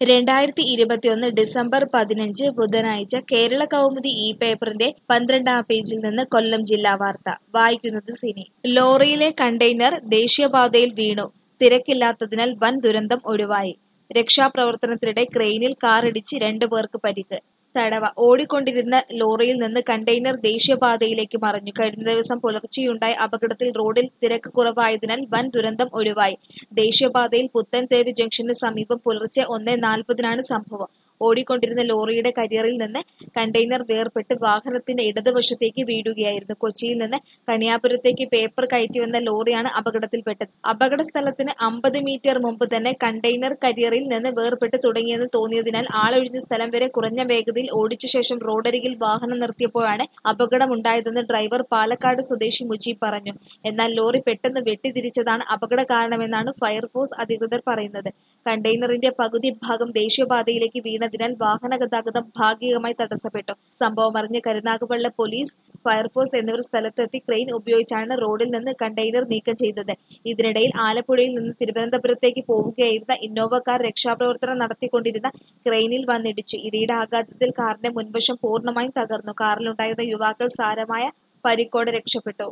രണ്ടായിരത്തി ഇരുപത്തിയൊന്ന് ഡിസംബർ പതിനഞ്ച് ബുധനാഴ്ച കേരള കൗമുദി ഈ പേപ്പറിന്റെ പന്ത്രണ്ടാം പേജിൽ നിന്ന് കൊല്ലം ജില്ലാ വാർത്ത വായിക്കുന്നത് സിനി ലോറിയിലെ കണ്ടെയ്നർ ദേശീയപാതയിൽ വീണു തിരക്കില്ലാത്തതിനാൽ വൻ ദുരന്തം ഒഴിവായി രക്ഷാപ്രവർത്തനത്തിനിടെ ക്രെയിനിൽ കാറിടിച്ച് രണ്ടു പേർക്ക് പരിക്ക് തടവ ഓടിക്കൊണ്ടിരുന്ന ലോറിയിൽ നിന്ന് കണ്ടെയ്നർ ദേശീയപാതയിലേക്ക് മറിഞ്ഞു കഴിഞ്ഞ ദിവസം പുലർച്ചെയുണ്ടായ അപകടത്തിൽ റോഡിൽ തിരക്ക് കുറവായതിനാൽ വൻ ദുരന്തം ഒഴിവായി ദേശീയപാതയിൽ പുത്തൻതേവ് ജംഗ്ഷന് സമീപം പുലർച്ചെ ഒന്നേ നാൽപ്പതിനാണ് സംഭവം ഓടിക്കൊണ്ടിരുന്ന ലോറിയുടെ കരിയറിൽ നിന്ന് കണ്ടെയ്നർ വേർപെട്ട് വാഹനത്തിന്റെ ഇടതുവശത്തേക്ക് വീഴുകയായിരുന്നു കൊച്ചിയിൽ നിന്ന് കണിയാപുരത്തേക്ക് പേപ്പർ കയറ്റി വന്ന ലോറിയാണ് അപകടത്തിൽപ്പെട്ടത് അപകട സ്ഥലത്തിന് അമ്പത് മീറ്റർ മുമ്പ് തന്നെ കണ്ടെയ്നർ കരിയറിൽ നിന്ന് വേർപെട്ട് തുടങ്ങിയെന്ന് തോന്നിയതിനാൽ ആളൊഴിഞ്ഞ സ്ഥലം വരെ കുറഞ്ഞ വേഗതയിൽ ഓടിച്ച ശേഷം റോഡരികിൽ വാഹനം നിർത്തിയപ്പോഴാണ് അപകടമുണ്ടായതെന്ന് ഡ്രൈവർ പാലക്കാട് സ്വദേശി മുജീബ് പറഞ്ഞു എന്നാൽ ലോറി പെട്ടെന്ന് വെട്ടിത്തിരിച്ചതാണ് അപകട കാരണമെന്നാണ് ഫയർഫോഴ്സ് അധികൃതർ പറയുന്നത് കണ്ടെയ്നറിന്റെ പകുതി ഭാഗം ദേശീയപാതയിലേക്ക് വീണതിനാൽ വാഹന ഗതാഗതം ഭാഗികമായി തടസ്സപ്പെട്ടു സംഭവം അറിഞ്ഞ് കരുനാഗപ്പള്ളി പോലീസ് ഫയർഫോഴ്സ് എന്നിവർ സ്ഥലത്തെത്തി ക്രെയിൻ ഉപയോഗിച്ചാണ് റോഡിൽ നിന്ന് കണ്ടെയ്നർ നീക്കം ചെയ്തത് ഇതിനിടയിൽ ആലപ്പുഴയിൽ നിന്ന് തിരുവനന്തപുരത്തേക്ക് പോവുകയായിരുന്ന ഇന്നോവ കാർ രക്ഷാപ്രവർത്തനം നടത്തിക്കൊണ്ടിരുന്ന ക്രെയിനിൽ വന്നിടിച്ചു ഇടിയുടെ ആഘാതത്തിൽ കാറിന്റെ മുൻവശം പൂർണ്ണമായും തകർന്നു കാറിലുണ്ടായിരുന്ന യുവാക്കൾ സാരമായ പരിക്കോടെ രക്ഷപ്പെട്ടു